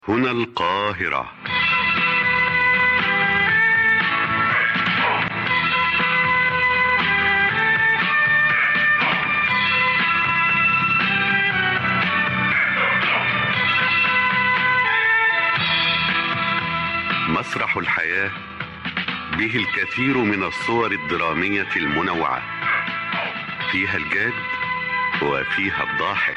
هنا القاهرة مسرح الحياة به الكثير من الصور الدرامية المنوعة فيها الجاد وفيها الضاحك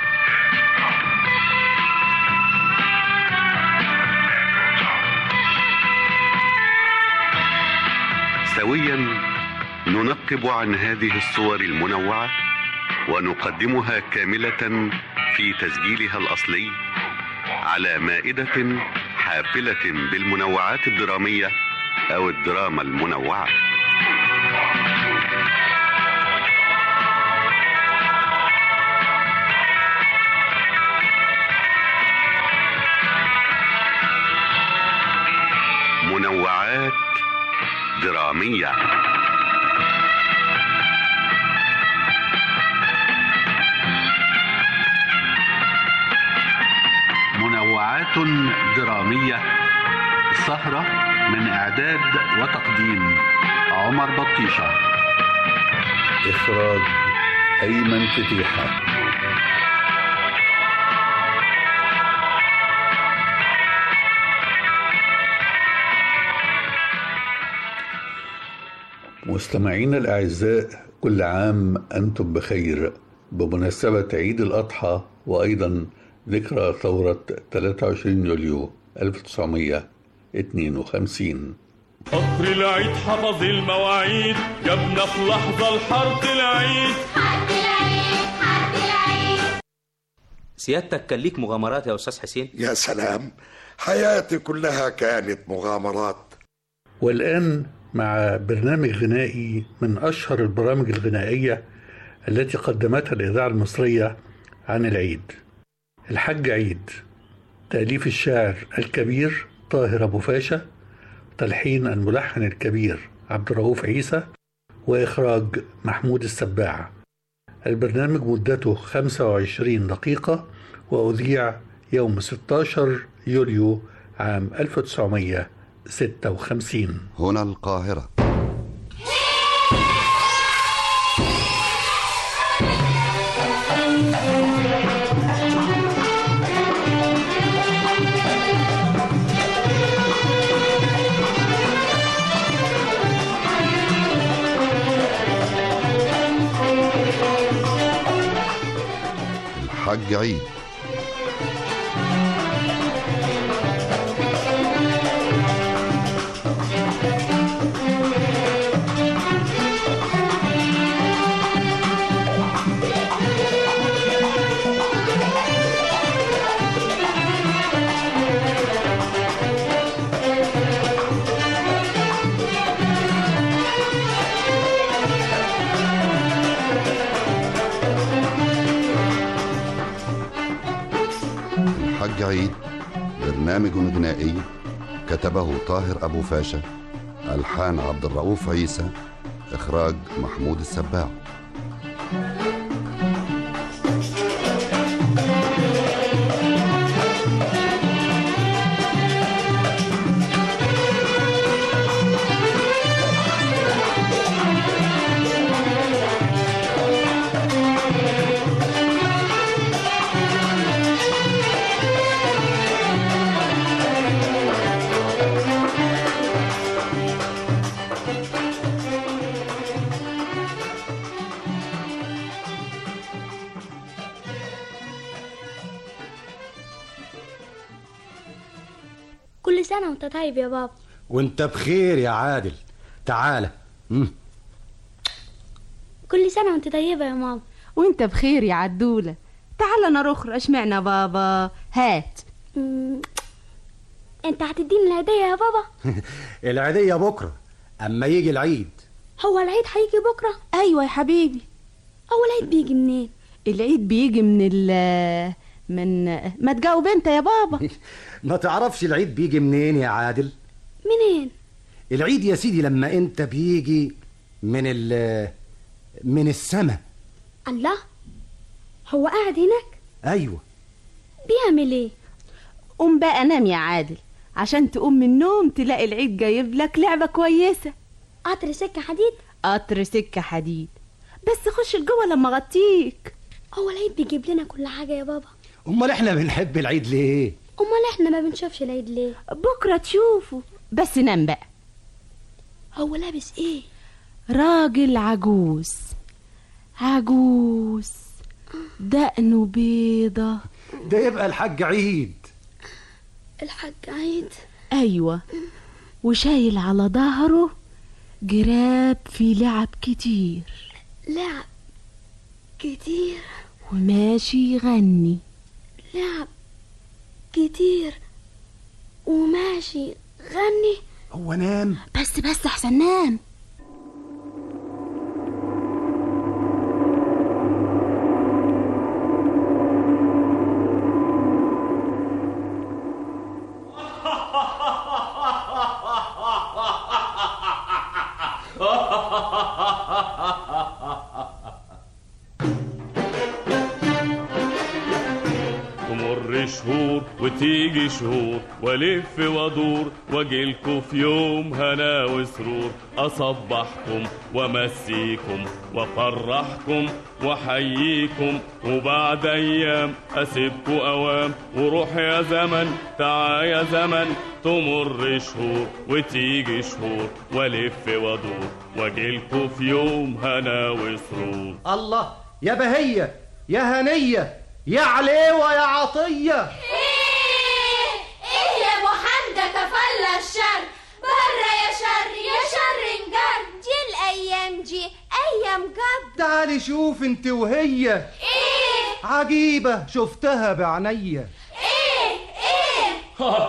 سويا ننقب عن هذه الصور المنوعة ونقدمها كاملة في تسجيلها الأصلي على مائدة حافلة بالمنوعات الدرامية أو الدراما المنوعة منوعات درامية منوعات درامية سهرة من إعداد وتقديم عمر بطيشة إخراج أيمن فتيحة مستمعينا الأعزاء كل عام أنتم بخير بمناسبة عيد الأضحى وأيضا ذكرى ثورة 23 يوليو 1952 قطر العيد حفظ المواعيد جابنا في لحظة الحرب العيد سيادتك كان ليك مغامرات يا استاذ حسين يا سلام حياتي كلها كانت مغامرات والآن مع برنامج غنائي من أشهر البرامج الغنائية التي قدمتها الإذاعة المصرية عن العيد الحج عيد تأليف الشاعر الكبير طاهر أبو فاشا تلحين الملحن الكبير عبد الرؤوف عيسى وإخراج محمود السباع البرنامج مدته 25 دقيقة وأذيع يوم 16 يوليو عام 1956 هنا القاهرة الحج عيد الحج عيد برنامج غنائي كتبه طاهر أبو فاشا ألحان عبد الرؤوف عيسى إخراج محمود السباع كل سنة وانت طيب يا بابا وانت بخير يا عادل تعالى مم. كل سنة وانت طيبة يا ماما وانت بخير يا عدولة تعال انا رخرة اشمعنا بابا هات مم. انت هتديني الهدية يا بابا العيدية بكرة أما يجي العيد هو العيد هيجي بكرة ايوه يا حبيبي هو العيد بيجي منين العيد بيجي من ال من ما تجاوب انت يا بابا ما تعرفش العيد بيجي منين يا عادل منين العيد يا سيدي لما انت بيجي من ال من السماء الله هو قاعد هناك ايوه بيعمل ايه قوم بقى نام يا عادل عشان تقوم من النوم تلاقي العيد جايب لك لعبة كويسة قطر سكة حديد قطر سكة حديد بس خش لجوه لما اغطيك هو العيد بيجيب لنا كل حاجة يا بابا امال احنا بنحب العيد ليه امال احنا ما بنشوفش العيد ليه بكرة تشوفه بس نام بقى هو لابس ايه راجل عجوز عجوز دقنه بيضة ده يبقى الحاج عيد الحاج عيد أيوة وشايل على ظهره جراب فيه لعب كتير لعب كتير وماشي يغني لعب كتير وماشي غني هو نام بس بس احسن نام تمر شهور وتيجي شهور والف وادور واجيلكوا في يوم هنا وسرور اصبحكم وامسيكم وافرحكم واحييكم وبعد ايام اسيبكوا اوام وروح يا زمن تعا يا زمن تمر شهور وتيجي شهور والف وادور واجيلكوا في يوم هنا وسرور الله يا بهية يا هنية يا عليوة يا عطية ايه ايه يا ابو حمدة كفل الشر بره يا شر يا شر انجر دي الايام دي ايام جد تعالي شوف انت وهي ايه عجيبة شفتها بعينيا ايه ايه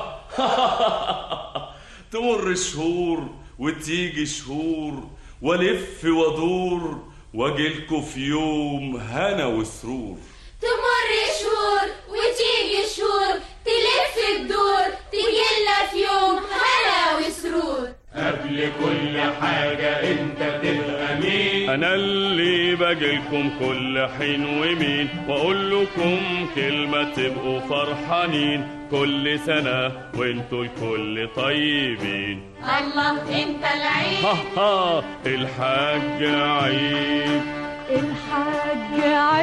تمر شهور وتيجي شهور والف وادور واجيلكوا في يوم هنا وسرور تمر شهور وتيجي شهور تلف الدور تجيلنا في يوم هنا وسرور قبل كل حاجة انت تبقى مين انا اللي باجيلكم كل حين ومين واقول لكم كلمة تبقوا فرحانين كل سنة وانتوا الكل طيبين الله انت العيد ها ها الحاج عيد الحاج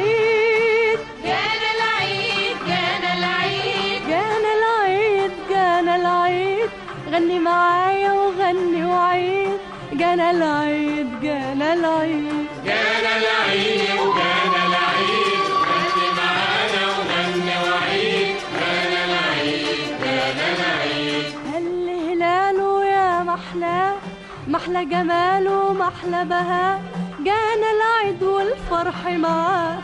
عيد جانا العيد جانا العيد جانا العيد جانا العيد غني معايا وغني وعيد جانا العيد جانا العيد جانا العيد وجانا العيد غني معانا وغني وعيد جانا العيد جانا العيد هل هلاله يا محلاه محلى جماله محلى بهاء جانا العيد والفرح معاه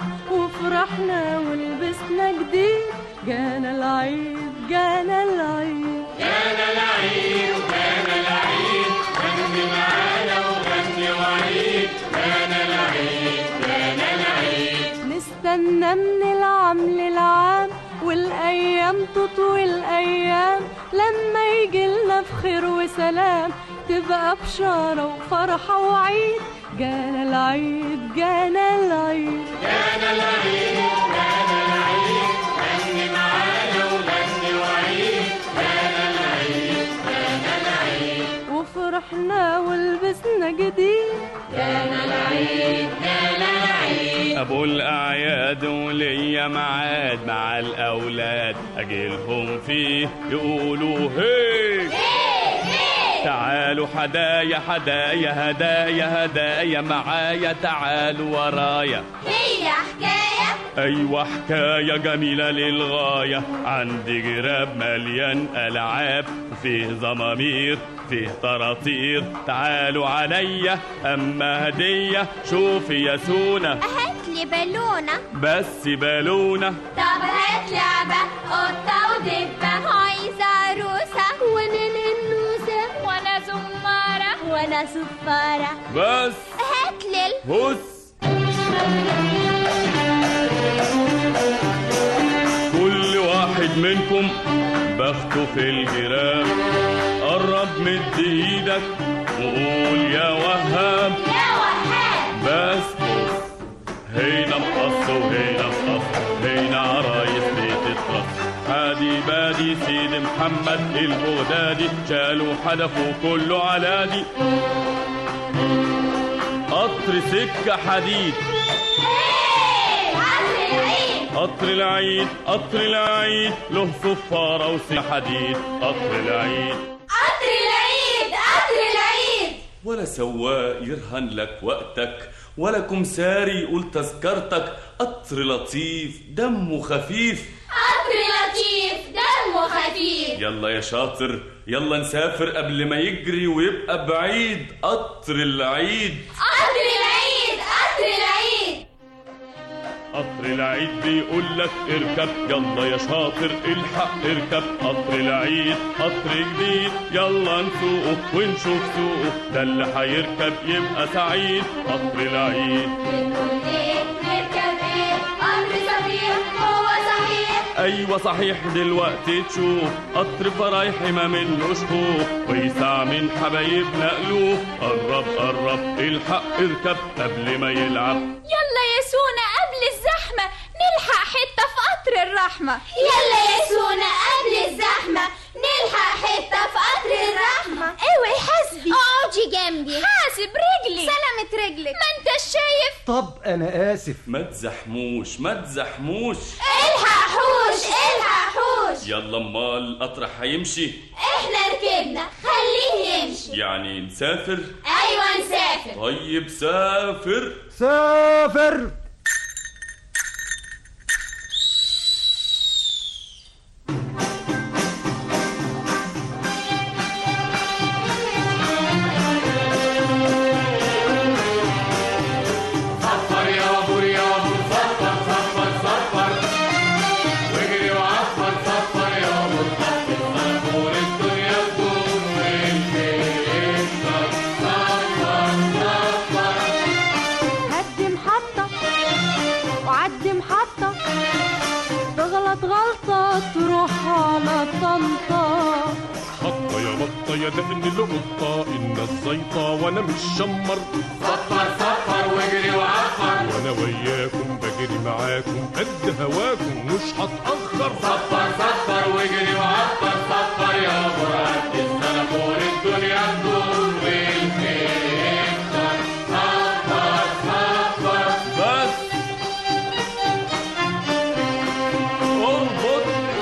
وفرحنا ولبسنا جديد جانا العيد جانا العيد جانا العيد وجانا العيد غني معانا وغني وعيد جانا العيد جانا العيد نستنى من العام للعام والايام تطوي الايام لما يجيلنا بخير وسلام تبقى بشارة وفرحة وعيد جانا العيد جانا العيد جانا العيد جانا العيد غني معانا وغني وعيد جانا العيد جانا العيد وفرحنا ولبسنا جديد جانا العيد جانا العيد ابو الاعياد وليا ميعاد مع الاولاد اجيلهم فيه يقولوا هي تعالوا حدايا حدايا هدايا هدايا معايا تعالوا ورايا هي حكاية ايوه حكايه جميله للغايه عندي جراب مليان العاب فيه زمامير فيه طراطير تعالوا عليا اما هديه شوفي يا سونا هات لي بالونة بس بالونه طب هات لعبة قطة ودبة عايزة عروسة وانا ننوسة وانا زمارة وانا صفارة بس هات لي ال- هس كل واحد منكم بخته في الجراب قرب مد ايدك وقول يا وهاب يا وهاب بس بص هينا مقص وهينا مقص هينا عرايس بيت الطرس حادي يبادي سيد محمد البغدادي شالوا حدفوا كله علادي قطر سكة حديد قطر العيد قطر العيد له صفارة وسي حديد قطر العيد قطر العيد قطر العيد ولا سواق يرهن لك وقتك ولا كمساري يقول تذكرتك قطر لطيف دمه خفيف قطر لطيف دمه خفيف يلا يا شاطر يلا نسافر قبل ما يجري ويبقى بعيد قطر العيد قطر العيد قطر العيد قطر العيد بيقول لك اركب يلا يا شاطر الحق اركب قطر العيد قطر جديد يلا نسوقه ونشوف سوقه ده اللي هيركب يبقى سعيد قطر العيد بنقول ايه نركب ايه قطر صحيح هو صحيح ايوه صحيح دلوقتي تشوف قطر فرايحي ما منه شكوك ويسع من حبايبنا قلوب قرب قرب الحق اركب قبل ما يلعب يلا يا سونا قبل الزحمة نلحق حتة في قطر الرحمة يلا يا سونا قبل الزحمة نلحق حتة في قطر الرحمة اوعي حاسبي اقعدي جنبي حاسب رجلي سلامة رجلك ما انت شايف طب انا اسف ما تزحموش ما تزحموش الحق حوش الحق حوش يلا امال القطر هيمشي احنا ركبنا خليه يمشي يعني نسافر ايوه نسافر طيب سافر سافر صفر يا بور يا بور صفر صفر صفر واجري وعفر صفر يا بور صفر صفر الدنيا تدور والخير صفر صفر هدي محطة وعدي محطة تغلط غلطة تروح على طنطا حطة يا بطة يا دقن لقطة الناس زيطة وانا مش شمر صفر صفر واجري وعفر وانا وياكم بجري معاكم قد هواكم مش هتأخر صفر صفر واجري وعفر صفر يا بور قد السنة الدنيا تدور والخير صفر صفر بس اربط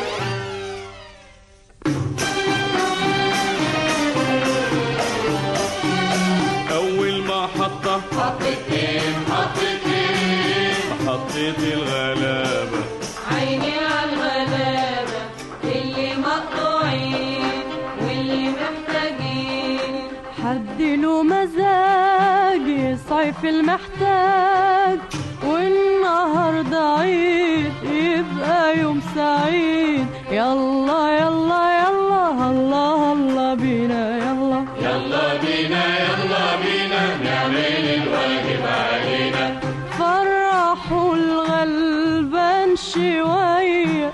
أول ما حطة حطتين حطتين حطيت الغلابة عيني على الغلابة اللي مقطوعين واللي محتاجين حد له مزاج يصيف المحتاج والنهارده عيد يبقى يوم سعيد يلا يلا يلا الله الله بينا يلا يلا بينا يلا بينا نعمل الواجب علينا فرحوا الغلبان شوية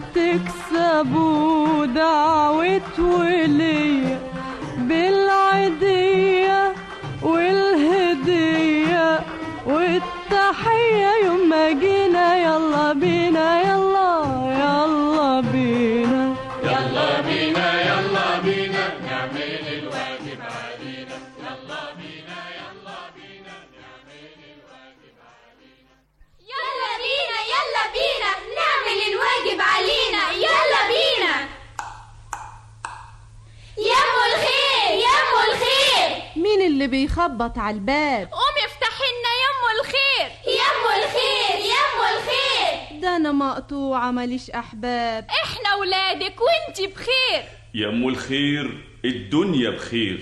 تكسبوا دعوة ولية بالعيدية والهدية والتحية يوم ما جينا يلا بينا يلا يلا بينا يلا بينا يلا بينا نعمل الواجب علينا يلا بينا يلا بينا نعمل الواجب علينا يلا بينا يلا بينا نعمل الواجب علينا يلا بينا يمو الخير يمو الخير مين اللي بيخبط على الباب قوم افتح لنا يمو الخير يمو الخير يمو الخير ده انا مقطوعة ماليش احباب احنا ولادك وانتي بخير يا ام الخير الدنيا بخير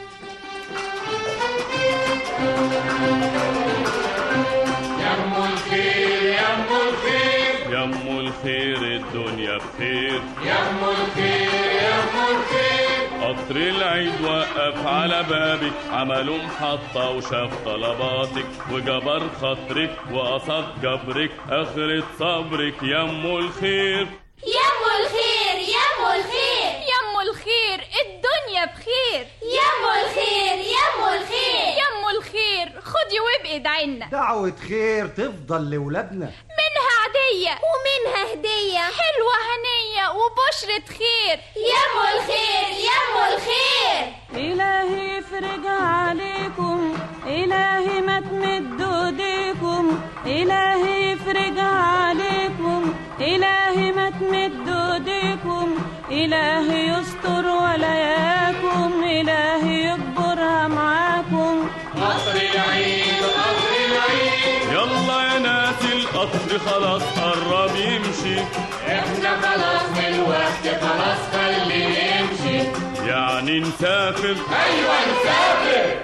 يمو الخير يمو الخير يا ام الخير الدنيا بخير يمو الخير يمو الخير قطر العيد وقف على بابك عملوا محطة وشاف طلباتك وجبر خاطرك وقصد جبرك آخرة صبرك يا ام الخير يمو الخير يمو الخير يمو الخير الدنيا بخير يمو الخير يمو الخير يمو الخير خدي وابقي ادعينا دعوة خير تفضل لولادنا منها عادية ومنها هدية حلوة هنية سعادة وبشرة خير يمو الخير يمو الخير إلهي يفرج عليكم إلهي ما تمدوا ايديكم إلهي يفرج عليكم إلهي ما تمدوا ايديكم إلهي يستر ولاياكم إلهي يكبرها معاكم قصر العيد قصر العيد يلا يا ناس القطر خلاص قرب يمشي احنا خلاص الوقت خلاص خليه يمشي يعني نسافر ايوه نسافر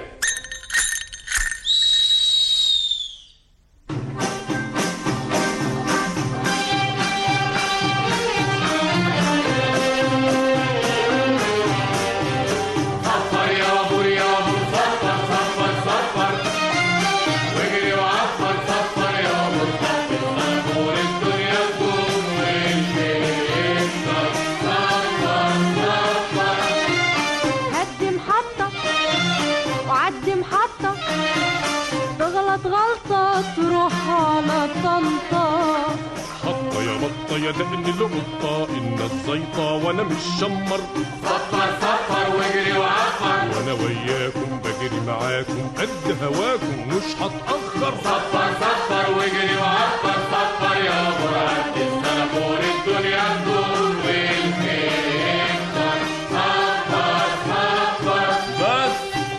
صفر يا بور يا بور صفر صفر صفر واجري وعفر صفر يا بور صفر صفر الدنيا تدور والخير صفر صفر هدي محطة وعدي محطة تغلط غلطة تروح على طنطا حطة يا بطة يا دقن لقطة إن الزيطة وأنا مش شمر صفر صفر واجري وعفر وأنا وياكم بجري معاكم قد هواكم مش هتأخر صفر صفر واجري وعفر صفر يا براد السنافور الدنيا تدور والخير صفر صفر بس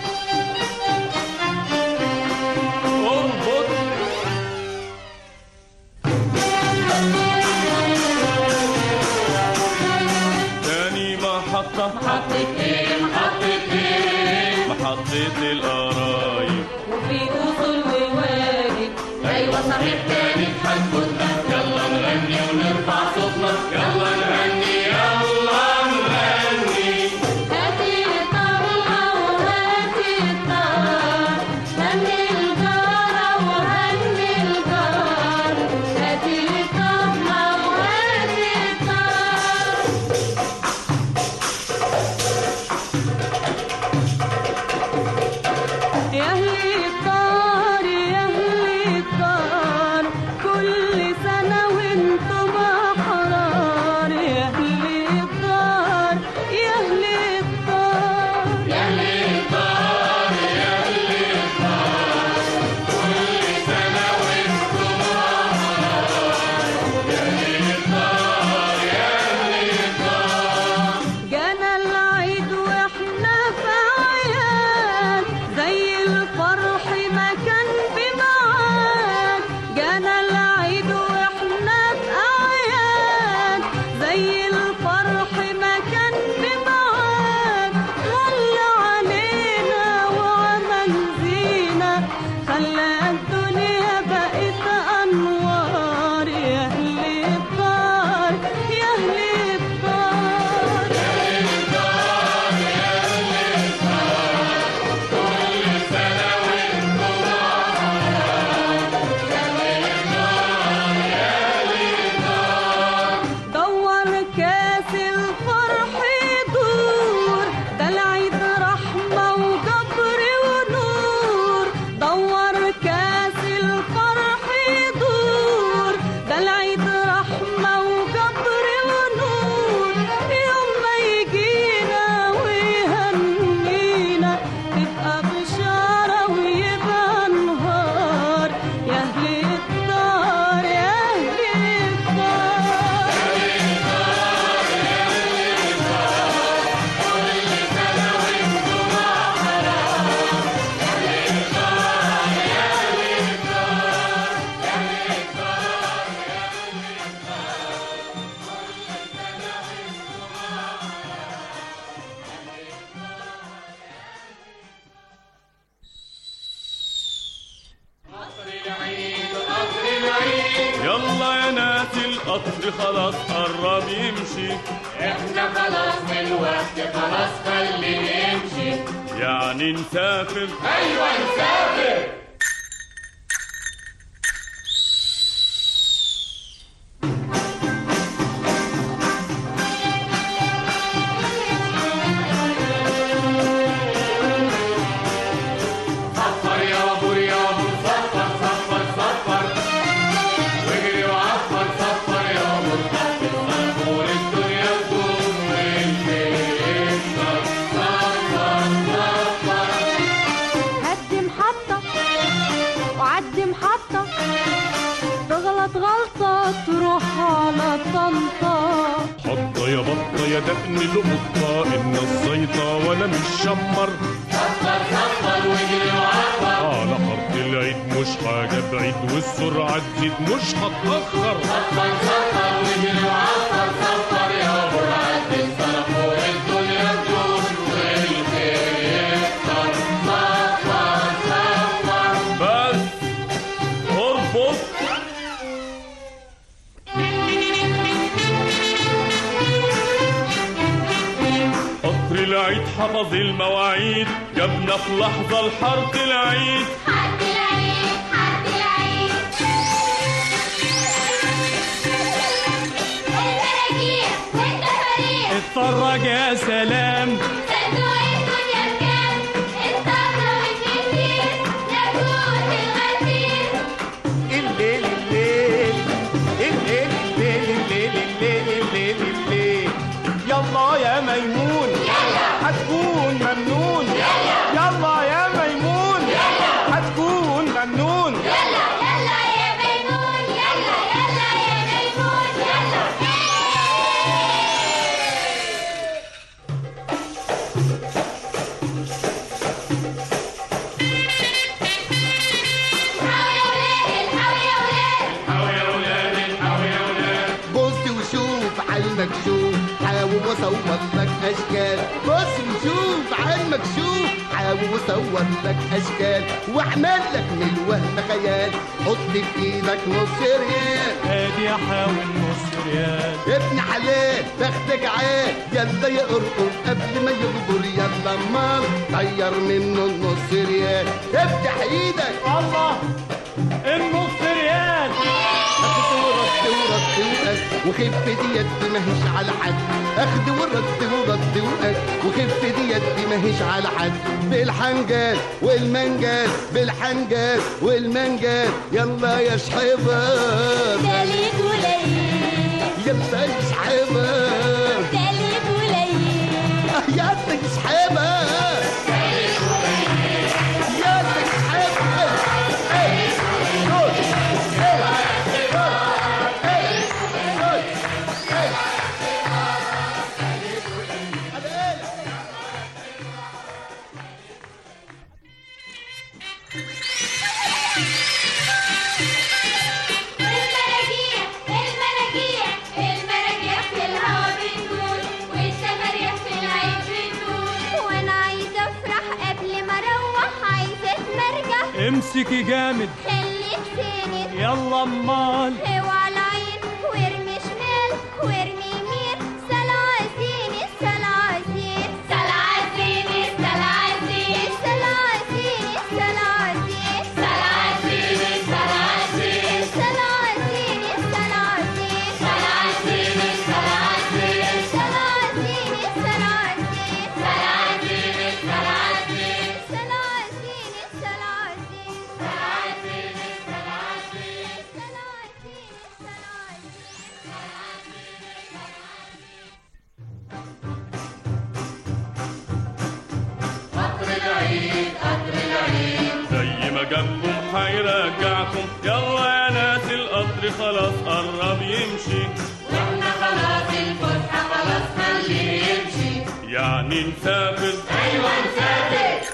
اربط تاني محطة محطة ايه محطة ايه محطة القرايب وفي أصول وواجب ايوه صحيح تاني هنفوتنا يلا نغني ونرفع صوتنا يلا نغني يلا نغني هاتي الطبلة وهاتي الطار هني الجارة وهني الجار هاتي الطبلة وهاتي الطار يا أهل الدار يا أهل الدار كل سنة وانتم أحرار يا أهل الدار يا أهل الدار يا أهل الدار يا أهل الدار كل سنة وانتم أحرار يا أهل الدار يا أهل الدار جانا العيد واحنا في عياد زي الفرح ما كان بمعاد جانا العيد واحنا في اعياد زي الفرح ما كان بمعاد طل علينا وعمل زينة خلى الدنيا بقت انوار يا اهل الدار يا اهل الدار دور كاس الفرح يدور ده العيد رحمة وجبر ونور دور كاس الفرح يدور ده العيد رحمة وجبر ونور يوم ما يجينا ويهنينا تبقى بشارة ويبقى نهار يا أهل الدار يا أهل الدار قصر العيد قصر العيد يلا يا ناس القطر خلاص قرب يمشي احنا خلاص الوقت خلاص خليه يمشي يعني نسافر ايوه نسافر صفر يا بور يا بور صفر صفر صفر واجري وعفر صفر يا بور صفر صفر الدنيا يا بطة يا دقن لقطة الناس زيطة وانا مش شمر صفر صفر واجري وعفر على حارة العيد مش حاجة بعيد والسرعة تزيد مش هتأخر صفر صفر واجري وعفر صفر يا ابو العد الصرف والدنيا تدور والخير يكتر صفر صفر بس اربط قطر العيد حفظ المواعيد جابنا في لحظة لحارة العيد حد العيد حد العيد المراجيح والتفاريح اتفرج يا سلام صندوق الدنيا بكام الطاقة والنسير ياقوت الغسيل الليل الليل الليل الليل الليل الليل الليل الليل يلا يا ميمون يلا هتكون ممنون يلا يلا يا ميمون يلا هتكون ممنون يلا يلا يا ميمون يلا يلا يا ميمون يلا بص وشوف على المكشوف حاول واصور لك اشكال بص وشوف على المكشوف حاول واصور لك اشكال واعمل لك من الوهم خيال حط في ايدك نص ريال ادي احاول نص ريال ابن حلال بختك عال يلا يقرقر قبل ما يغدر يلا مال طير منه النص ريال افتح ايدك الله النص ريال اخد ورد ورد وقد وخف دي يد ماهيش على حد اخد ورد ورد وقد وخف دي يد ماهيش على حد بالحنجال والمنجال بالحنجال والمنجال يلا يا شحبر دليل قليل يلا يا شحبر دليل قليل يا شحبر يا شحبر ايه دول ايه دول ايه دول ايه المراجيح المراجيح المراجيح في الهوا بتدور والتفاريح في العيد بتدور وانا عايزه افرح قبل ما اروح عايزه اتمرجح امسكي جامد خليك سند يلا امال اوعى العين وارمي شمال وارمي يمين سلعزين السلعزين سلعزين السلعزين سلعزين السلعزين سلعزين السلعزين سلعزين السلعزين سلعزين السلعزين سلعزين السلعزين سلعزين السلعزين سلعزين السلعزين سلعزين السلعزين قطر العيد قطر العيد زي ما جابكم هيرجعكم يلا يا ناس القطر خلاص قرب يمشي واحنا خلاص الفسحة خلاص خليه يمشي يعني نسافر ايوه نسافر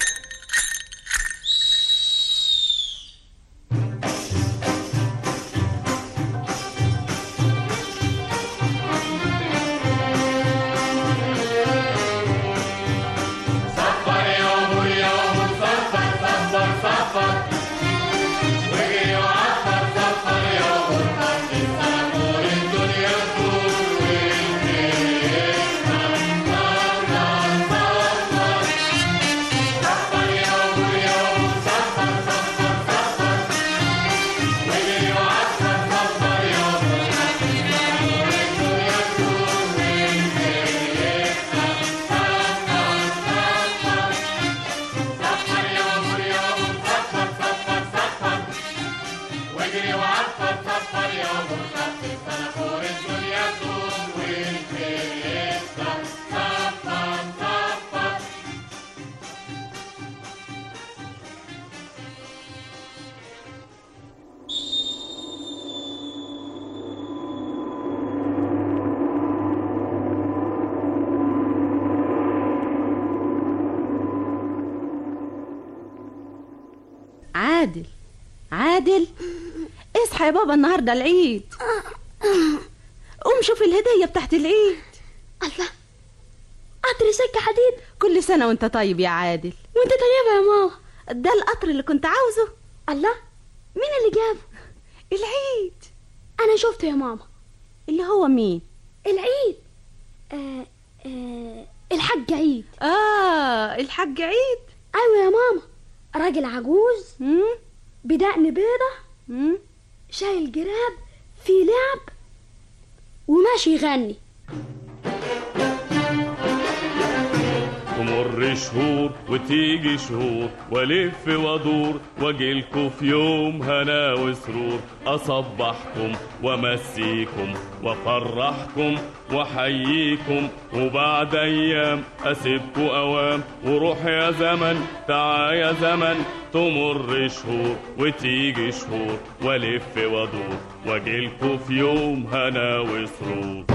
صفر يا ابو يا ابو صفر صفر صفر واجري وعفر صفر يا ابو الخط الصفر الدنيا تدور والخير يكتر صفر صفر عادل عادل اصحى يا بابا النهارده العيد قوم شوف الهدية بتاعت العيد الله قطر سكة حديد كل سنة وانت طيب يا عادل وانت طيبة يا ماما ده القطر اللي كنت عاوزه الله مين اللي جابه العيد انا شفته يا ماما اللي هو مين العيد آه آه الحاج عيد اه الحاج عيد ايوه يا ماما راجل عجوز مم؟ بدقن بيضة مم؟ شايل جراب في لعب وماشي يغني تمر شهور وتيجي شهور والف وادور واجيلكوا في يوم هنا وسرور اصبحكم وامسيكم وافرحكم واحييكم وبعد ايام اسيبكوا اوام وروح يا زمن تعا يا زمن تمر شهور وتيجي شهور والف وادور واجيلكوا في يوم هنا وسرور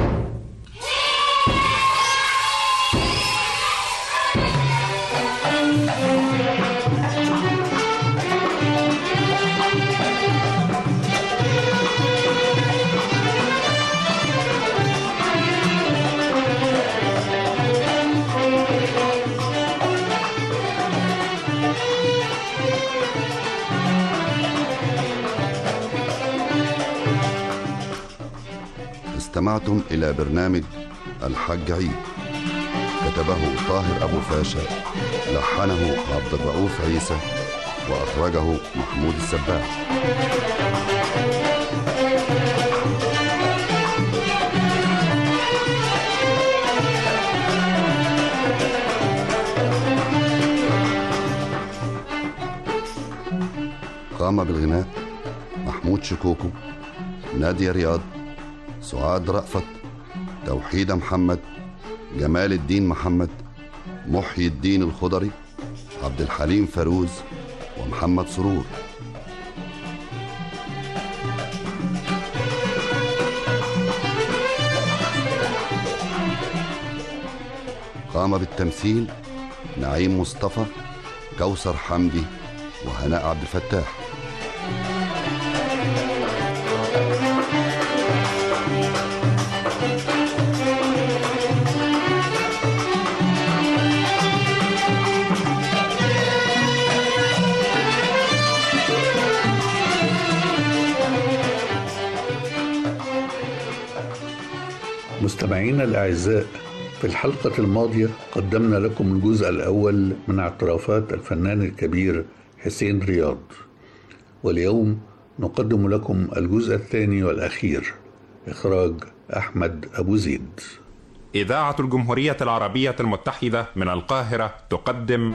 استمعتم إلى برنامج الحج عيد كتبه طاهر أبو فاشا لحنه عبد الرؤوف عيسى وأخرجه محمود السباح قام بالغناء محمود شكوكو نادية رياض سعاد رأفت توحيد محمد جمال الدين محمد محيي الدين الخضري عبد الحليم فاروز ومحمد سرور قام بالتمثيل نعيم مصطفى كوثر حمدي وهناء عبد الفتاح مستمعينا الأعزاء في الحلقة الماضية قدمنا لكم الجزء الأول من اعترافات الفنان الكبير حسين رياض واليوم نقدم لكم الجزء الثاني والأخير إخراج أحمد أبو زيد إذاعة الجمهورية العربية المتحدة من القاهرة تقدم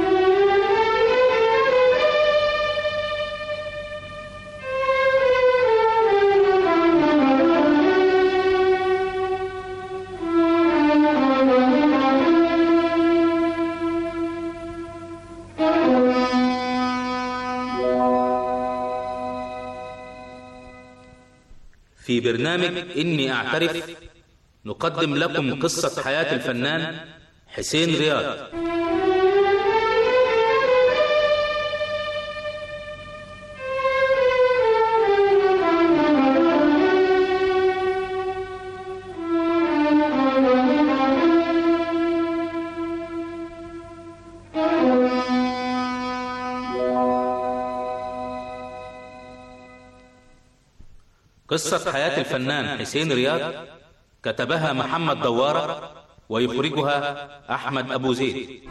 في برنامج إني أعترف نقدم لكم قصة حياة الفنان حسين رياض قصة حياة الفنان حسين رياض كتبها محمد دوارة ويخرجها أحمد أبو زيد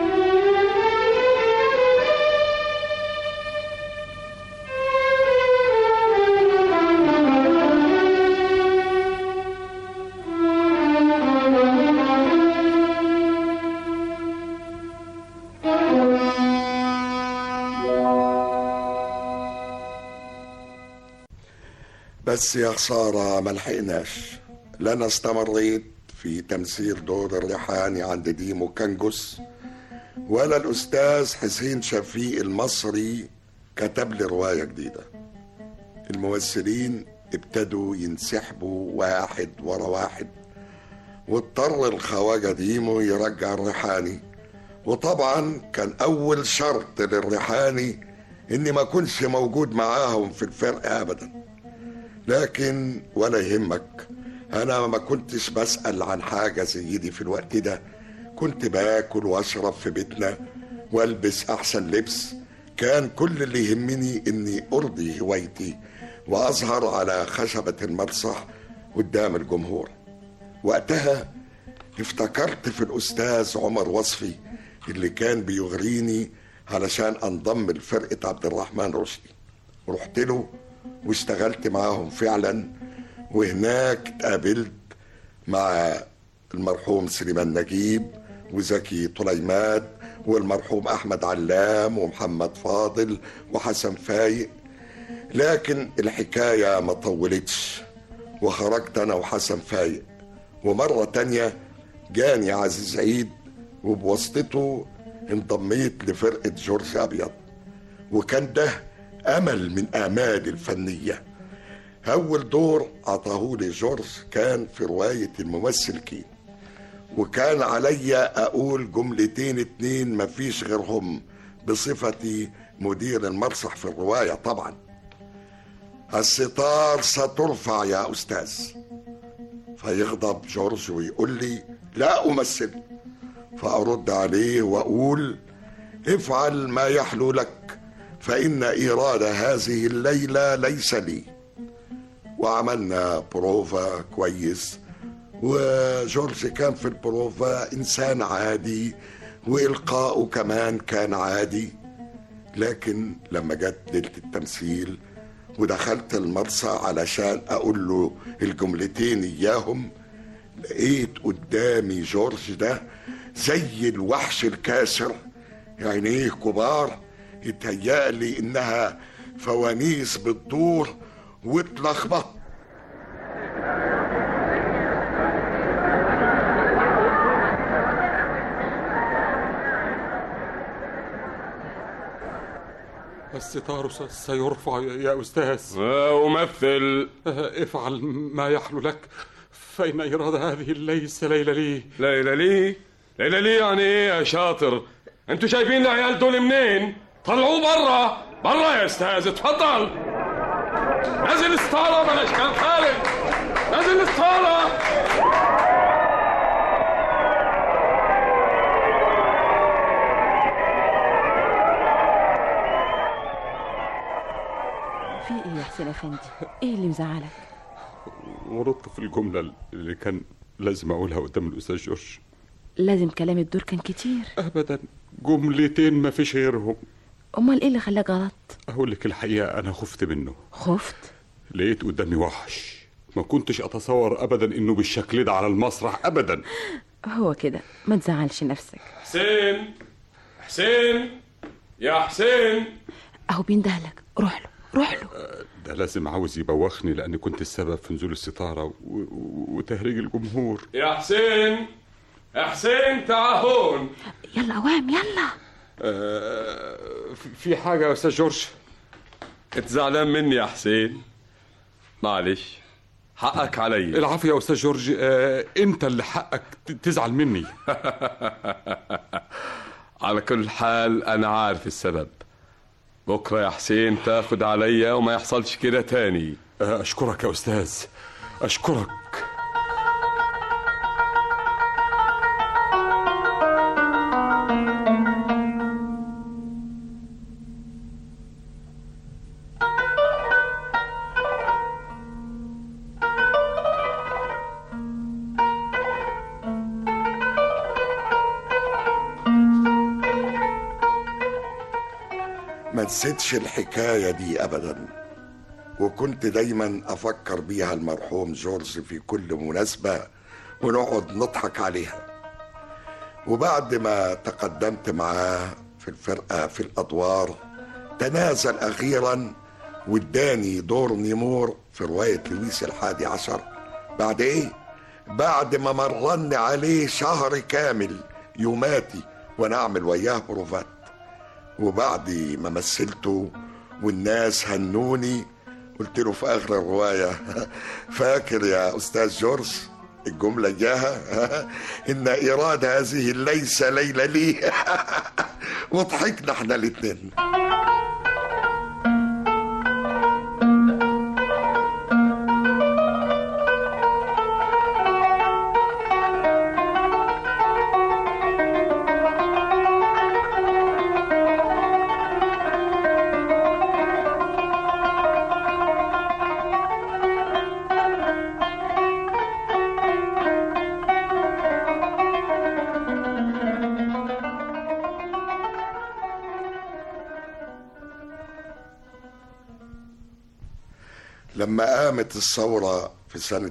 بس يا خسارة ما لحقناش لا أنا استمريت في تمثيل دور الريحاني عند ديمو كنجس ولا الأستاذ حسين شفيق المصري كتب لي رواية جديدة الممثلين ابتدوا ينسحبوا واحد ورا واحد واضطر الخواجة ديمو يرجع الريحاني وطبعا كان أول شرط للريحاني اني ما كنش موجود معاهم في الفرقة ابدا لكن ولا يهمك انا ما كنتش بسأل عن حاجة زي دي في الوقت ده كنت باكل واشرب في بيتنا والبس احسن لبس كان كل اللي يهمني اني ارضي هوايتي واظهر على خشبة المسرح قدام الجمهور وقتها افتكرت في الاستاذ عمر وصفي اللي كان بيغريني علشان انضم لفرقة عبد الرحمن رشدي رحت له واشتغلت معاهم فعلا وهناك اتقابلت مع المرحوم سليمان نجيب وزكي طليمات والمرحوم احمد علام ومحمد فاضل وحسن فايق لكن الحكايه ما طولتش وخرجت انا وحسن فايق ومره تانيه جاني عزيز عيد وبواسطته انضميت لفرقه جورج ابيض وكان ده امل من امالي الفنيه اول دور عطاهولي جورج كان في روايه الممثل كين وكان عليا اقول جملتين اتنين مفيش غيرهم بصفتي مدير المسرح في الروايه طبعا الستار سترفع يا استاذ فيغضب جورج ويقول لي لا امثل فارد عليه واقول افعل ما يحلو لك فان ايراد هذه الليله ليس لي وعملنا بروفا كويس وجورج كان في البروفا انسان عادي والقاؤه كمان كان عادي لكن لما جت ليله التمثيل ودخلت المرسى علشان اقول له الجملتين اياهم لقيت قدامي جورج ده زي الوحش الكاسر عينيه كبار اتهيألي انها فوانيس بتدور واتلخبط الستار س- سيرفع يا أستاذ أمثل افعل ما يحلو لك فإن إرادة هذه ليس ليلة لي ليلى لي ليلى لي يعني ايه يا شاطر انتوا شايفين العيال دول منين طلعوه برا برا يا استاذ اتفضل نزل الستاره بلاش كان خالد نزل الستاره في ايه يا حسين افندي ايه اللي مزعلك ورطت في الجملة اللي كان لازم أقولها قدام الأستاذ جورج لازم كلام الدور كان كتير أبدا جملتين ما فيش غيرهم امال ايه اللي خلاك غلط أقول لك الحقيقة أنا خفت منه خفت لقيت قدامي وحش ما كنتش أتصور أبدا إنه بالشكل ده على المسرح أبدا هو كده ما تزعلش نفسك حسين حسين يا حسين اهو بيندهلك روح له روح له ده لازم عاوز يبوخني لأني كنت السبب في نزول الستارة و... و... وتهريج الجمهور يا حسين يا حسين تعال هون يلا قوام يلا آه... في حاجة يا أستاذ جورج انت زعلان مني يا حسين معلش حقك علي العافية يا أستاذ جورج آه... أنت اللي حقك ت- تزعل مني على كل حال انا عارف السبب بكره يا حسين تاخد عليا وما يحصلش كده تاني أشكرك يا أستاذ أشكرك ما نسيتش الحكاية دي أبدا وكنت دايما أفكر بيها المرحوم جورج في كل مناسبة ونقعد نضحك عليها وبعد ما تقدمت معاه في الفرقة في الأدوار تنازل أخيرا واداني دور نيمور في رواية لويس الحادي عشر بعد إيه؟ بعد ما مرني عليه شهر كامل يوماتي وأنا أعمل وياه بروفات وبعد ما مثلته والناس هنوني قلت له في اخر الروايه فاكر يا استاذ جورج الجمله اياها ان ايراد هذه ليس ليله لي وضحكنا احنا الاتنين لما قامت الثورة في سنة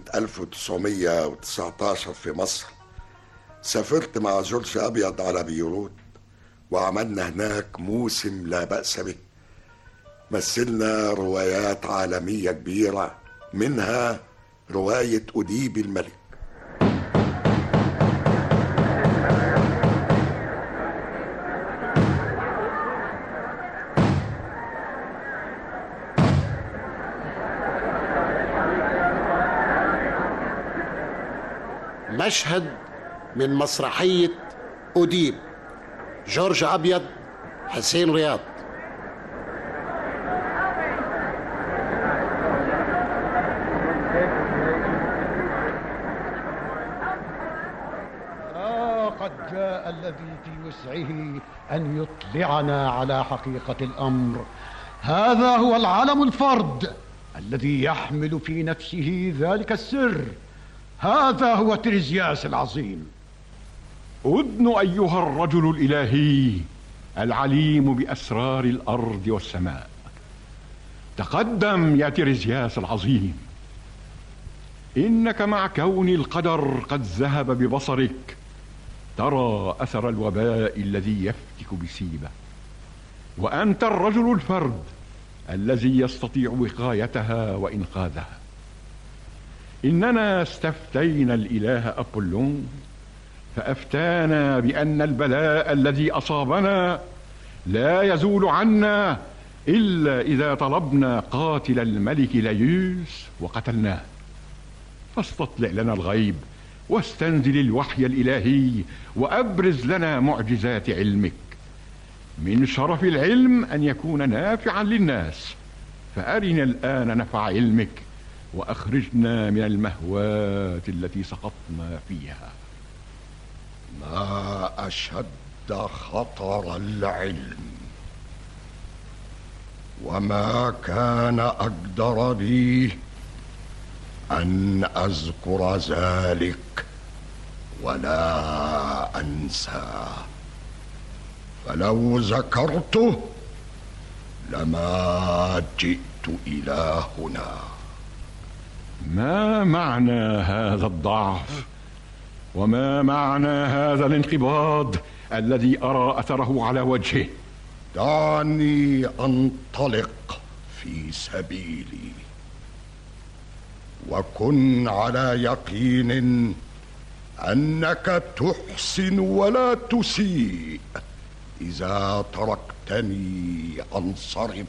1919 في مصر سافرت مع جورج أبيض على بيروت وعملنا هناك موسم لا بأس به مثلنا روايات عالمية كبيرة منها رواية أديب الملك مشهد من مسرحية أديب جورج أبيض حسين رياض آه قد جاء الذي في وسعه أن يطلعنا على حقيقة الأمر هذا هو العلم الفرد الذي يحمل في نفسه ذلك السر هذا هو تريزياس العظيم أذن أيها الرجل الإلهي العليم بأسرار الأرض والسماء تقدم يا تريزياس العظيم إنك مع كون القدر قد ذهب ببصرك ترى أثر الوباء الذي يفتك بسيبه وأنت الرجل الفرد الذي يستطيع وقايتها وإنقاذها إننا استفتينا الإله أبولون فأفتانا بأن البلاء الذي أصابنا لا يزول عنا إلا إذا طلبنا قاتل الملك ليوس وقتلناه فاستطلع لنا الغيب واستنزل الوحي الإلهي وأبرز لنا معجزات علمك من شرف العلم أن يكون نافعا للناس فأرنا الآن نفع علمك وأخرجنا من المهوات التي سقطنا فيها ما أشد خطر العلم وما كان أقدر بي أن أذكر ذلك ولا أنساه فلو ذكرته لما جئت إلى هنا ما معنى هذا الضعف وما معنى هذا الانقباض الذي أرى أثره على وجهه دعني أنطلق في سبيلي وكن على يقين أنك تحسن ولا تسيء إذا تركتني أنصرف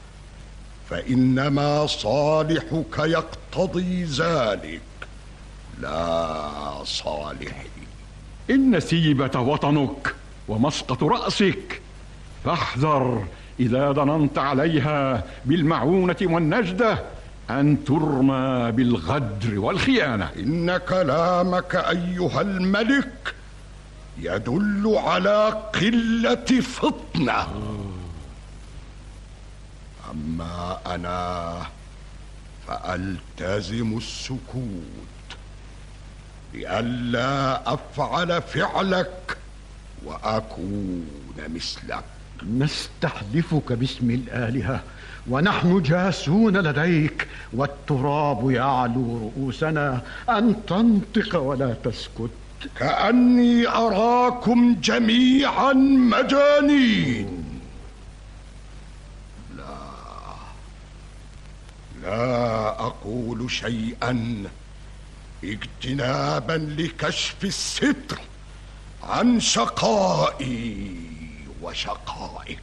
فإنما صالحك يقتضي ذلك لا صالحي إن سيبة وطنك ومسقط رأسك فاحذر إذا ضننت عليها بالمعونة والنجدة أن ترمى بالغدر والخيانة إن كلامك أيها الملك يدل على قلة فطنة أما أنا فألتزم السكوت لئلا أفعل فعلك وأكون مثلك نستحلفك باسم الآلهة ونحن جاسون لديك والتراب يعلو رؤوسنا أن تنطق ولا تسكت كأني أراكم جميعا مجانين لا لا أقول شيئا اجتنابا لكشف الستر عن شقائي وشقائك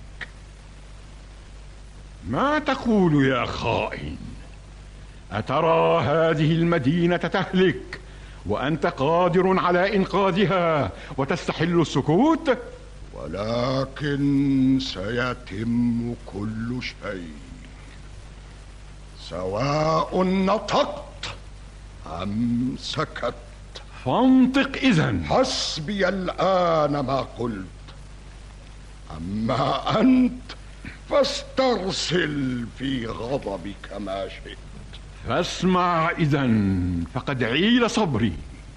ما تقول يا خائن أترى هذه المدينة تهلك وأنت قادر على إنقاذها وتستحل السكوت ولكن سيتم كل شيء سواء نطقت أم سكت فانطق إذا حسبي الآن ما قلت أما أنت فاسترسل في غضبك ما شئت فاسمع إذا فقد عيل صبري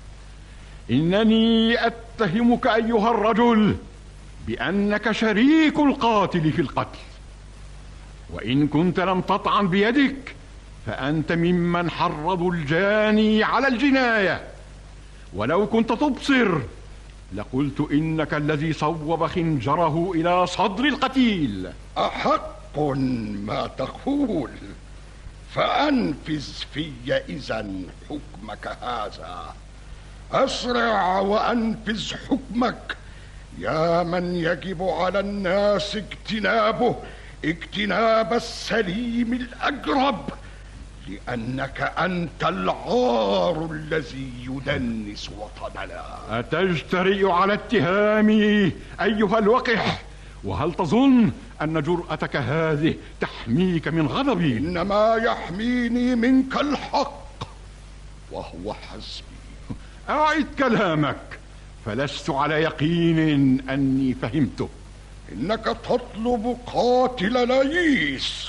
إنني أتهمك أيها الرجل بأنك شريك القاتل في القتل وإن كنت لم تطعن بيدك فأنت ممن حرضوا الجاني على الجناية ولو كنت تبصر لقلت إنك الذي صوب خنجره إلى صدر القتيل أحق ما تقول فأنفذ في إذا حكمك هذا أسرع وأنفذ حكمك يا من يجب على الناس اجتنابه اجتناب السليم الأجرب لأنك أنت العار الذي يدنس وطننا أتجترئ على اتهامي أيها الوقح وهل تظن أن جرأتك هذه تحميك من غضبي إنما يحميني منك الحق وهو حسبي أعد كلامك فلست على يقين أني فهمته إنك تطلب قاتل ليس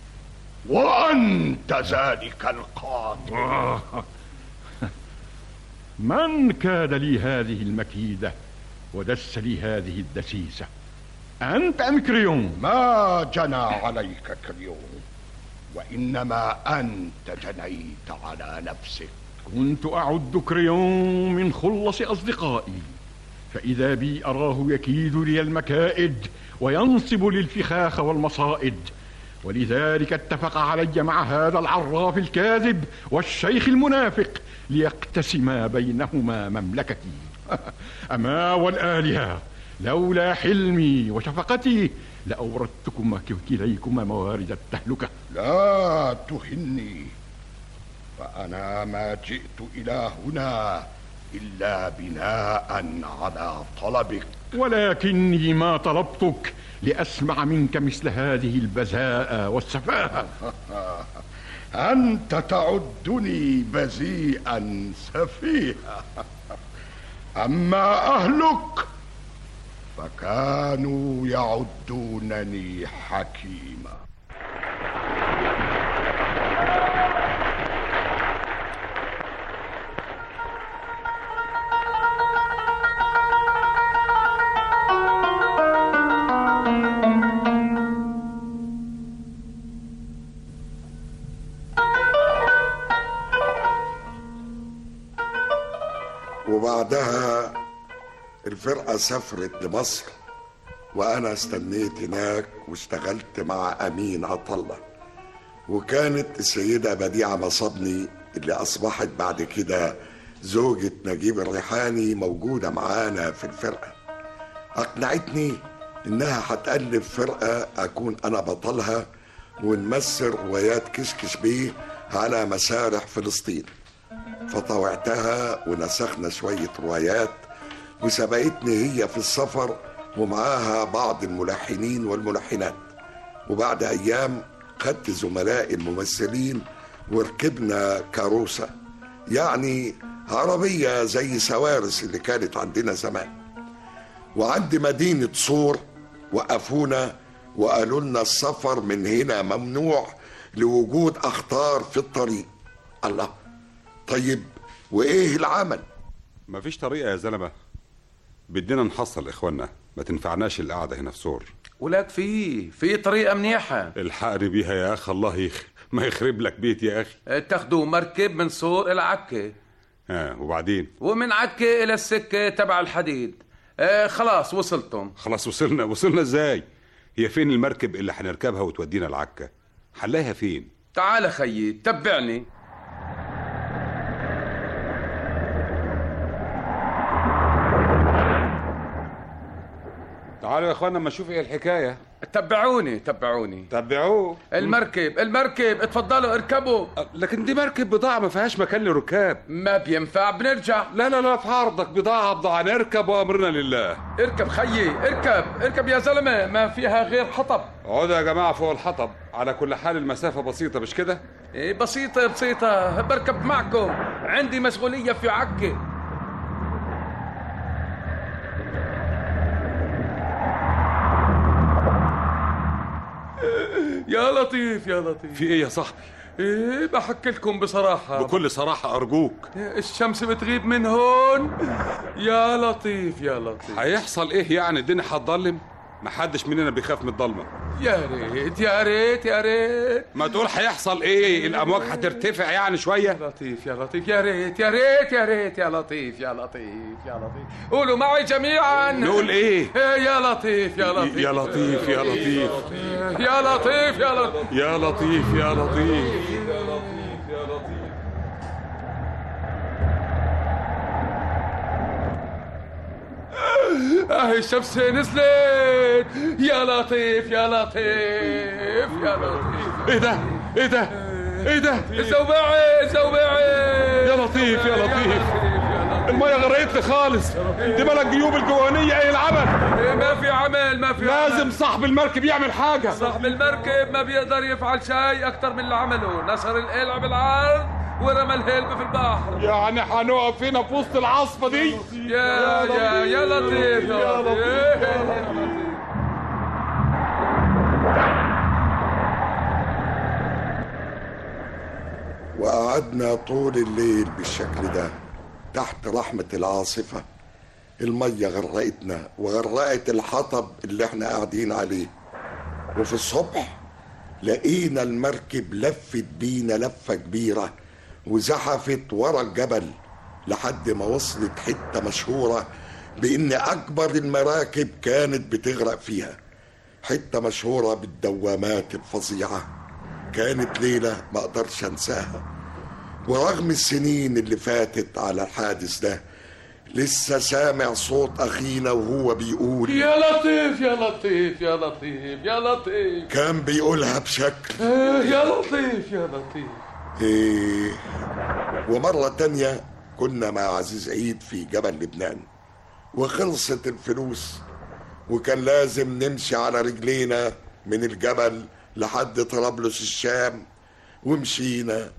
وأنت ذلك القاتل من كاد لي هذه المكيدة ودس لي هذه الدسيسة أنت أم كريون ما جنى عليك كريون وإنما أنت جنيت على نفسك كنت أعد كريون من خلص أصدقائي فإذا بي أراه يكيد لي المكائد وينصب لي الفخاخ والمصائد ولذلك اتفق علي مع هذا العراف الكاذب والشيخ المنافق ليقتسما بينهما مملكتي أما والآلهة لولا حلمي وشفقتي لأوردتكما كليكما موارد التهلكة لا تهني فأنا ما جئت إلى هنا إلا بناء على طلبك ولكني ما طلبتك لأسمع منك مثل هذه البذاءة والسفاهة أنت تعدني بذيئا سفيها أما أهلك فكانوا يعدونني حكيما وبعدها الفرقة سافرت لمصر وأنا استنيت هناك واشتغلت مع أمين عطلة وكانت السيدة بديعة مصبني اللي أصبحت بعد كده زوجة نجيب الريحاني موجودة معانا في الفرقة أقنعتني إنها هتألف فرقة أكون أنا بطلها ونمثل روايات كشكش بيه على مسارح فلسطين فطوعتها ونسخنا شوية روايات وسبقتني هي في السفر ومعاها بعض الملحنين والملحنات وبعد أيام خدت زملائي الممثلين وركبنا كاروسة يعني عربية زي سوارس اللي كانت عندنا زمان وعند مدينة صور وقفونا وقالوا لنا السفر من هنا ممنوع لوجود أخطار في الطريق الله طيب وإيه العمل مفيش طريقة يا زلمة بدنا نحصل إخوانا ما تنفعناش القعدة هنا في صور ولك في في طريقة منيحة الحقني بيها يا أخ الله يخ ما يخرب لك بيت يا أخي تاخدوا مركب من صور إلى عكا ها وبعدين ومن عكا إلى السكة تبع الحديد آه خلاص وصلتم خلاص وصلنا وصلنا ازاي هي فين المركب اللي هنركبها وتودينا العكا حلاها فين تعال خيي تبعني تعالوا يا اخوانا اما نشوف ايه الحكايه تبعوني تبعوني تبعوه المركب المركب اتفضلوا اركبوا لكن دي مركب بضاعة ما فيهاش مكان للركاب ما بينفع بنرجع لا لا لا في عرضك بضاعة بضاعة نركب وأمرنا لله اركب خيي اركب اركب يا زلمة ما فيها غير حطب اقعدوا يا جماعة فوق الحطب على كل حال المسافة بسيطة مش كده ايه بسيطة بسيطة بركب معكم عندي مشغولية في عكي يا لطيف يا لطيف في ايه يا صاحبي ايه بحكي لكم بصراحة بكل صراحة أرجوك الشمس بتغيب من هون يا لطيف يا لطيف هيحصل ايه يعني الدنيا هتضلم محدش مننا بيخاف من الضلمه يا ريت يا ريت يا ريت ما تقول هيحصل ايه الامواج هترتفع يعني شويه لطيف يا لطيف يا ريت يا ريت يا ريت يا لطيف يا لطيف يا لطيف قولوا معي جميعا نقول ايه يا لطيف يا لطيف يا لطيف يا لطيف يا لطيف يا لطيف يا لطيف يا لطيف يا لطيف يا لطيف اهي الشمس نزلت يا لطيف يا لطيف يا لطيف ايه ده ايه ده ايه ده زوبعي زوبعي يا لطيف يا لطيف الميه غرقتني خالص دي بالك جيوب الجوانيه ايه العمل ما في عمل ما في لازم عمل. صاحب المركب يعمل حاجه صاحب المركب ما بيقدر يفعل شيء اكتر من اللي عمله نشر القلع بالعرض ورمى الهلب في البحر يعني هنقف هنا في وسط العاصفه دي يا يا يا لطيف يا لطيف وقعدنا طول الليل بالشكل ده تحت رحمة العاصفة المية غرقتنا وغرقت الحطب اللي احنا قاعدين عليه وفي الصبح لقينا المركب لفت بينا لفة كبيرة وزحفت ورا الجبل لحد ما وصلت حتة مشهورة بإن أكبر المراكب كانت بتغرق فيها حتة مشهورة بالدوامات الفظيعة كانت ليلة ما أقدرش أنساها ورغم السنين اللي فاتت على الحادث ده لسه سامع صوت أخينا وهو بيقول يا لطيف يا لطيف يا لطيف يا لطيف كان بيقولها بشكل آه، يا لطيف يا لطيف إيه ومرة تانية كنا مع عزيز عيد في جبل لبنان وخلصت الفلوس وكان لازم نمشي على رجلينا من الجبل لحد طرابلس الشام ومشينا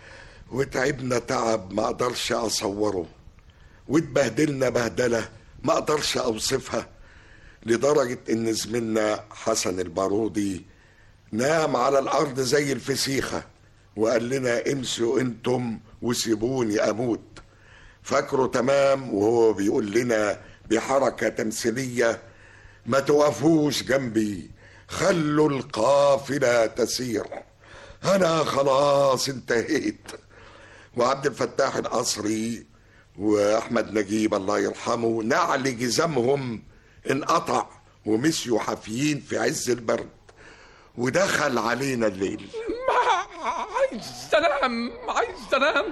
وتعبنا تعب ما اقدرش اصوره واتبهدلنا بهدله ما اقدرش اوصفها لدرجه ان زميلنا حسن البارودي نام على الارض زي الفسيخه وقال لنا امشوا انتم وسيبوني اموت فاكره تمام وهو بيقول لنا بحركه تمثيليه ما توقفوش جنبي خلوا القافله تسير انا خلاص انتهيت وعبد الفتاح القصري واحمد نجيب الله يرحمه نعل جزامهم انقطع ومشيوا حافيين في عز البرد ودخل علينا الليل عايز انام عايز انام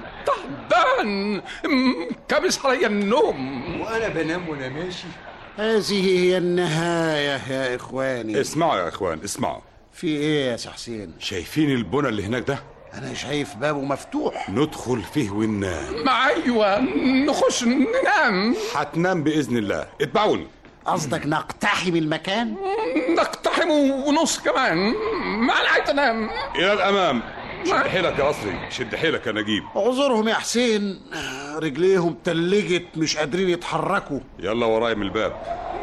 تعبان م- كابس عليا النوم وانا بنام وانا ماشي هذه هي النهاية يا إخواني اسمعوا يا اخوان اسمعوا في إيه يا سي حسين؟ شايفين البنى اللي هناك ده أنا شايف بابه مفتوح ندخل فيه وننام ما ايوه نخش ننام هتنام باذن الله اتبعوني قصدك نقتحم المكان؟ نقتحم ونص كمان ما انا عايز انام الى الامام شد حيلك يا قصري شد حيلك يا نجيب اعذرهم يا حسين رجليهم تلجت مش قادرين يتحركوا يلا ورايا من الباب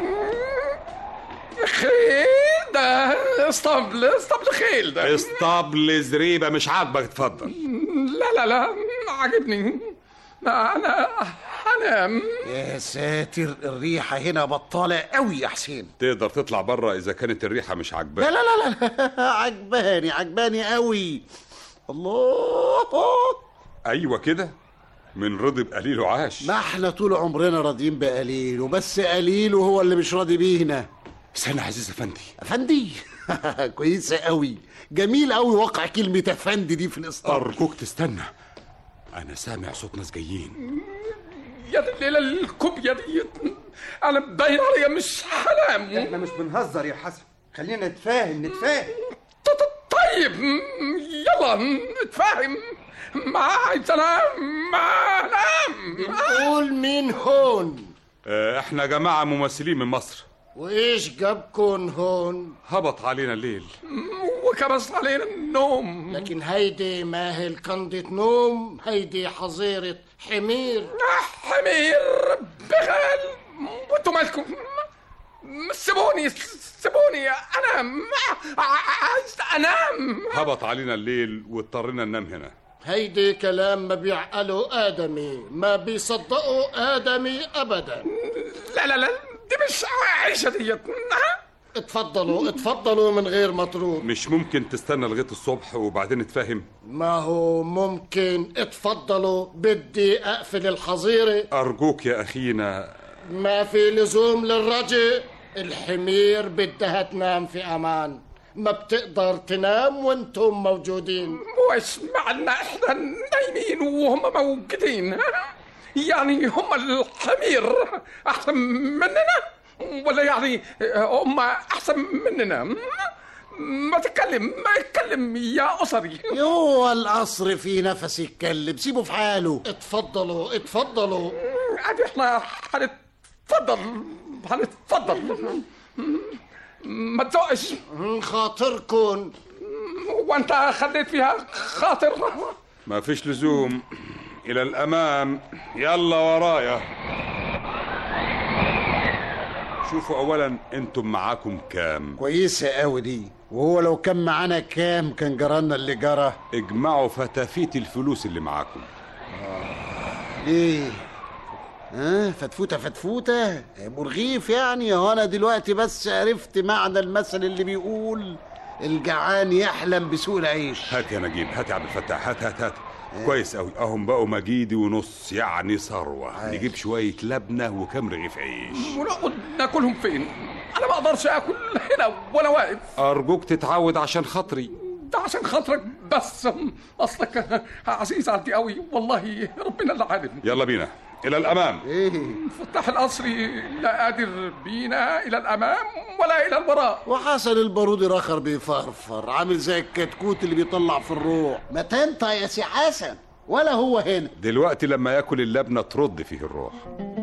خيل ده اسطبل اسطبل خيل ده اسطبل زريبه مش عاجبك اتفضل لا لا لا عاجبني ما انا هنام يا ساتر الريحة هنا بطالة قوي يا حسين تقدر تطلع بره اذا كانت الريحه مش عاجباك لا لا لا لا عجباني عجباني قوي الله ايوه كده من رضي بقليل وعاش ما احنا طول عمرنا راضيين بقليل وبس قليل وهو اللي مش راضي بينا استنى يا عزيز افندي افندي كويسة قوي جميل قوي وقع كلمة افندي دي في الاسطار ارجوك تستنى انا سامع صوت ناس جايين يا دي الليله الكوبيا دي انا باين عليا مش هنام احنا مش بنهزر يا حسن خلينا نتفاهم نتفاهم طيب يلا نتفاهم ما عايز انام ما انام قول مين هون آه، احنا جماعه ممثلين من مصر وايش جابكن هون هبط علينا الليل وكبس علينا النوم لكن هيدي ما هي الكندة نوم هيدي حظيرة حمير حمير بغال وانتم مالكم سيبوني سيبوني انام عايز انام هبط علينا الليل واضطرينا ننام هنا هيدي كلام ما بيعقله آدمي ما بيصدقه آدمي أبدا لا لا لا دي مش عيشة ديت اتفضلوا اتفضلوا من غير مطلوب مش ممكن تستنى لغايه الصبح وبعدين نتفاهم ما هو ممكن اتفضلوا بدي اقفل الحظيره ارجوك يا اخينا ما في لزوم للرجل الحمير بدها تنام في امان ما بتقدر تنام وانتم موجودين وإيش معنا إحنا نايمين وهم موجودين يعني هم الحمير أحسن مننا ولا يعني هم أحسن مننا ما تتكلم ما يتكلم يا أسري هو القصر في نفس يتكلم سيبه في حاله اتفضلوا اتفضلوا عادي احنا هنتفضل هنتفضل ما تزقش خاطركن وانت خليت فيها خاطر ما فيش لزوم الى الامام يلا ورايا شوفوا اولا انتم معاكم كام كويسة قوي دي وهو لو كان معانا كام كان جرانا اللي جرى اجمعوا فتافيت الفلوس اللي معاكم ليه ها فتفوتة فتفوتة مرغيف يعني هو انا دلوقتي بس عرفت معنى المثل اللي بيقول الجعان يحلم بسوء العيش هات يا نجيب هات يا عبد الفتاح هات هات هات كويس قوي اهم بقوا مجيدي ونص يعني ثروه نجيب شويه لبنه وكام رغيف عيش ونقعد ناكلهم فين انا ما اقدرش اكل هنا ولا واقف ارجوك تتعود عشان خاطري ده عشان خاطرك بس اصلك عزيز عندي قوي والله ربنا اللي عالم يلا بينا الى الامام ايه فتح القصري لا قادر بينا الى الامام ولا الى الوراء وحسن البارودي رخر بيفرفر عامل زي الكتكوت اللي بيطلع في الروح ما تنطق يا سي حسن ولا هو هنا دلوقتي لما ياكل اللبنه ترد فيه الروح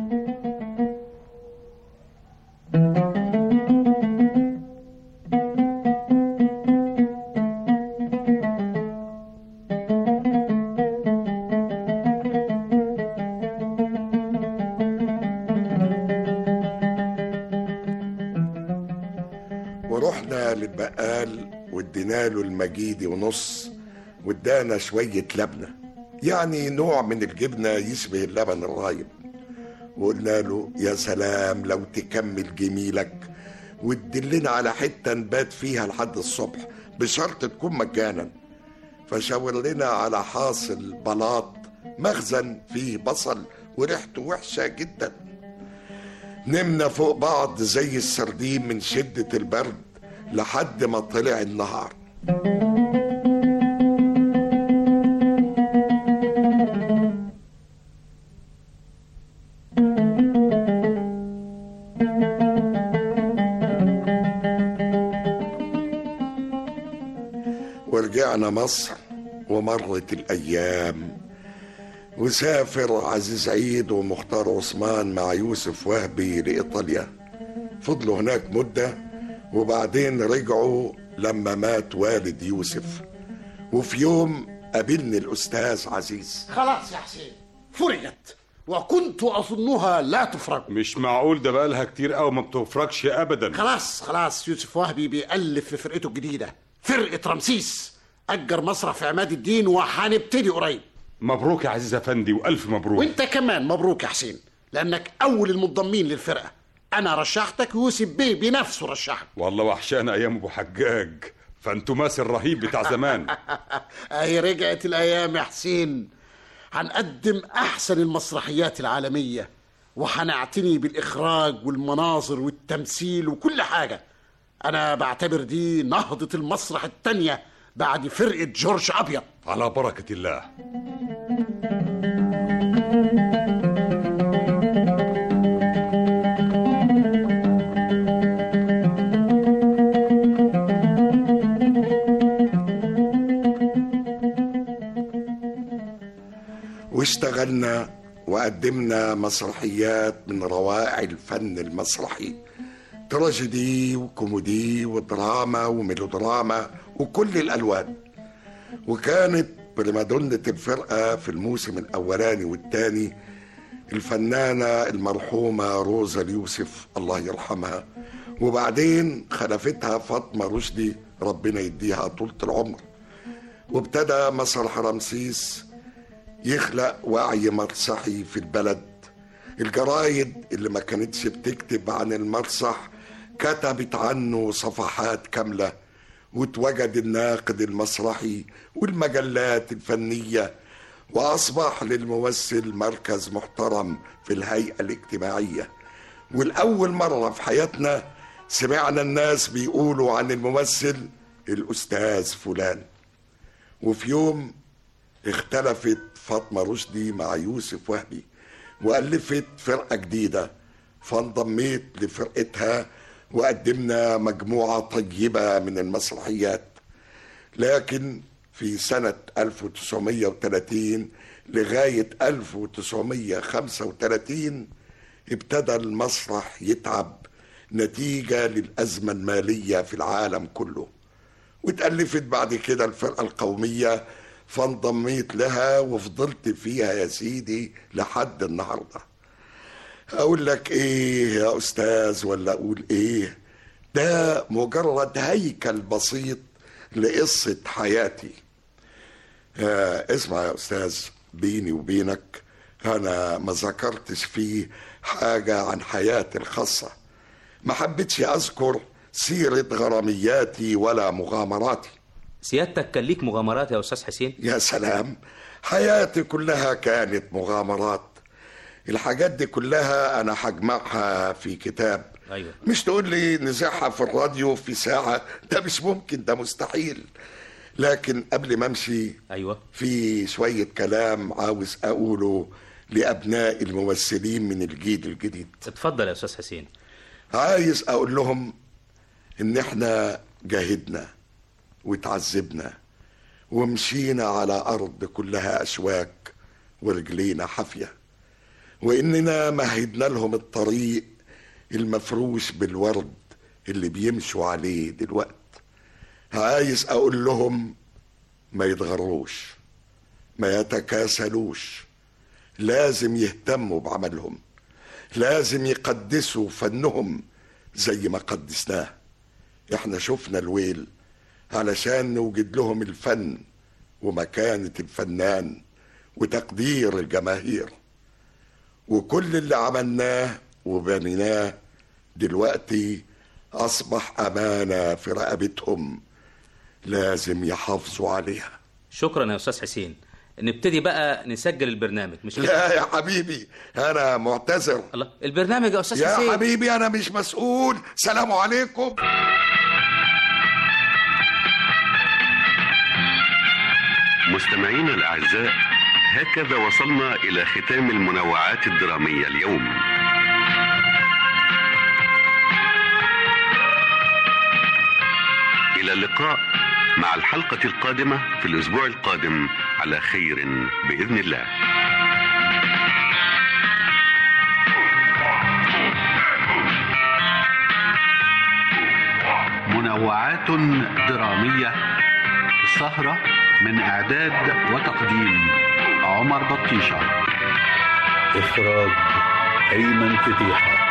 ورحنا للبقال وادينا له المجيدي ونص وادانا شوية لبنة يعني نوع من الجبنة يشبه اللبن الرايب وقلنا له يا سلام لو تكمل جميلك وتدلنا على حتة نبات فيها لحد الصبح بشرط تكون مجانا فشاور لنا على حاصل بلاط مخزن فيه بصل وريحته وحشة جدا نمنا فوق بعض زي السردين من شدة البرد لحد ما طلع النهار ورجعنا مصر ومرت الأيام وسافر عزيز عيد ومختار عثمان مع يوسف وهبي لإيطاليا فضلوا هناك مدة وبعدين رجعوا لما مات والد يوسف وفي يوم قابلني الأستاذ عزيز خلاص يا حسين فرجت وكنت أظنها لا تفرج مش معقول ده بقالها كتير قوي ما بتفرجش ابدا خلاص خلاص يوسف وهبي بيألف في فرقته الجديدة فرقة رمسيس أجر مسرح في عماد الدين وهنبتدي قريب مبروك يا عزيز افندي والف مبروك وانت كمان مبروك يا حسين لأنك أول المنضمين للفرقة أنا رشحتك ويوسف بيه بنفسه رشحك والله وحشانا ايام ابو حجاج فانتوا ماسل رهيب بتاع زمان أهي رجعت الأيام يا حسين هنقدم أحسن المسرحيات العالمية وهنعتني بالإخراج والمناظر والتمثيل وكل حاجة أنا بعتبر دي نهضة المسرح التانية بعد فرقة جورج أبيض على بركه الله واشتغلنا وقدمنا مسرحيات من روائع الفن المسرحي تراجيدي وكوميدي ودراما وميلودراما وكل الألوان وكانت برمادونة الفرقة في الموسم الأولاني والثاني الفنانة المرحومة روزا اليوسف الله يرحمها وبعدين خلفتها فاطمة رشدي ربنا يديها طولة العمر وابتدى مسرح رمسيس يخلق وعي مسرحي في البلد الجرايد اللي ما كانتش بتكتب عن المسرح كتبت عنه صفحات كاملة واتوجد الناقد المسرحي والمجلات الفنية وأصبح للممثل مركز محترم في الهيئة الاجتماعية والأول مرة في حياتنا سمعنا الناس بيقولوا عن الممثل الأستاذ فلان وفي يوم اختلفت فاطمة رشدي مع يوسف وهبي وألفت فرقة جديدة فانضميت لفرقتها وقدمنا مجموعة طيبة من المسرحيات لكن في سنة 1930 لغاية 1935 ابتدى المسرح يتعب نتيجة للأزمة المالية في العالم كله واتألفت بعد كده الفرقة القومية فانضميت لها وفضلت فيها يا سيدي لحد النهارده اقول لك ايه يا استاذ ولا اقول ايه ده مجرد هيكل بسيط لقصة حياتي آه اسمع يا استاذ بيني وبينك انا ما ذكرتش فيه حاجة عن حياتي الخاصة ما حبيتش اذكر سيرة غرامياتي ولا مغامراتي سيادتك كان ليك مغامرات يا استاذ حسين يا سلام حياتي كلها كانت مغامرات الحاجات دي كلها انا هجمعها في كتاب ايوه مش تقول لي نزعها في الراديو في ساعة ده مش ممكن ده مستحيل لكن قبل ما امشي ايوه في شوية كلام عاوز اقوله لابناء الممثلين من الجيل الجديد اتفضل يا استاذ حسين عايز اقول لهم ان احنا جاهدنا وتعذبنا ومشينا على ارض كلها اشواك ورجلينا حافيه واننا مهدنا لهم الطريق المفروش بالورد اللي بيمشوا عليه دلوقت عايز اقول لهم ما يتغروش ما يتكاسلوش لازم يهتموا بعملهم لازم يقدسوا فنهم زي ما قدسناه احنا شفنا الويل علشان نوجد لهم الفن ومكانة الفنان وتقدير الجماهير وكل اللي عملناه وبنيناه دلوقتي أصبح أمانة في رقبتهم لازم يحافظوا عليها شكرا يا استاذ حسين نبتدي بقى نسجل البرنامج مش لا يا حبيبي أنا معتذر الله البرنامج يا استاذ يا حسين حبيبي أنا مش مسؤول سلام عليكم مستمعينا الأعزاء هكذا وصلنا إلى ختام المنوعات الدرامية اليوم إلى اللقاء مع الحلقة القادمة في الأسبوع القادم على خير بإذن الله منوعات درامية السهرة من إعداد وتقديم عمر بطيشة إخراج أيمن فتيحة